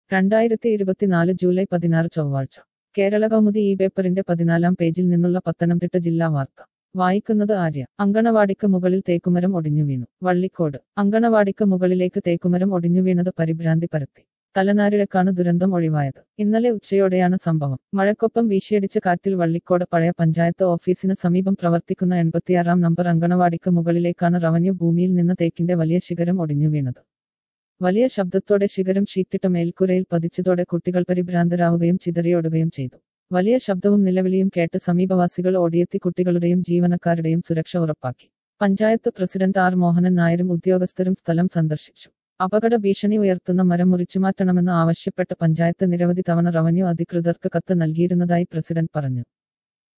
രണ്ടായിരത്തി ഇരുപത്തിനാല് ജൂലൈ പതിനാറ് ചൊവ്വാഴ്ച കേരള കൗമുദി ഈ പേപ്പറിന്റെ പതിനാലാം പേജിൽ നിന്നുള്ള പത്തനംതിട്ട ജില്ലാ വാർത്ത വായിക്കുന്നത് ആര്യ അങ്കണവാടിക്ക് മുകളിൽ തേക്കുമരം ഒടിഞ്ഞു വീണു വള്ളിക്കോട് അങ്കണവാടിക്ക് മുകളിലേക്ക് തേക്കുമരം ഒടിഞ്ഞു വീണത് പരിഭ്രാന്തി പരത്തി തലനാരിഴക്കാണ് ദുരന്തം ഒഴിവായത് ഇന്നലെ ഉച്ചയോടെയാണ് സംഭവം മഴക്കൊപ്പം വീശിയടിച്ച കാറ്റിൽ വള്ളിക്കോട് പഴയ പഞ്ചായത്ത് ഓഫീസിന് സമീപം പ്രവർത്തിക്കുന്ന എൺപത്തിയാറാം നമ്പർ അങ്കണവാടിക്ക് മുകളിലേക്കാണ് റവന്യൂ ഭൂമിയിൽ നിന്ന് തേക്കിന്റെ വലിയ ശിഖരം ഒടിഞ്ഞു വീണത് വലിയ ശബ്ദത്തോടെ ശിഖരം ഷീറ്റിട്ട മേൽക്കുരയിൽ പതിച്ചതോടെ കുട്ടികൾ പരിഭ്രാന്തരാവുകയും ചിതറിയോടുകയും ചെയ്തു വലിയ ശബ്ദവും നിലവിളിയും കേട്ട് സമീപവാസികൾ ഓടിയെത്തി കുട്ടികളുടെയും ജീവനക്കാരുടെയും സുരക്ഷ ഉറപ്പാക്കി പഞ്ചായത്ത് പ്രസിഡന്റ് ആർ മോഹനൻ നായരും ഉദ്യോഗസ്ഥരും സ്ഥലം സന്ദർശിച്ചു അപകട ഭീഷണി ഉയർത്തുന്ന മരം മുറിച്ചുമാറ്റണമെന്ന് ആവശ്യപ്പെട്ട് പഞ്ചായത്ത് നിരവധി തവണ റവന്യൂ അധികൃതർക്ക് കത്ത് നൽകിയിരുന്നതായി പ്രസിഡന്റ് പറഞ്ഞു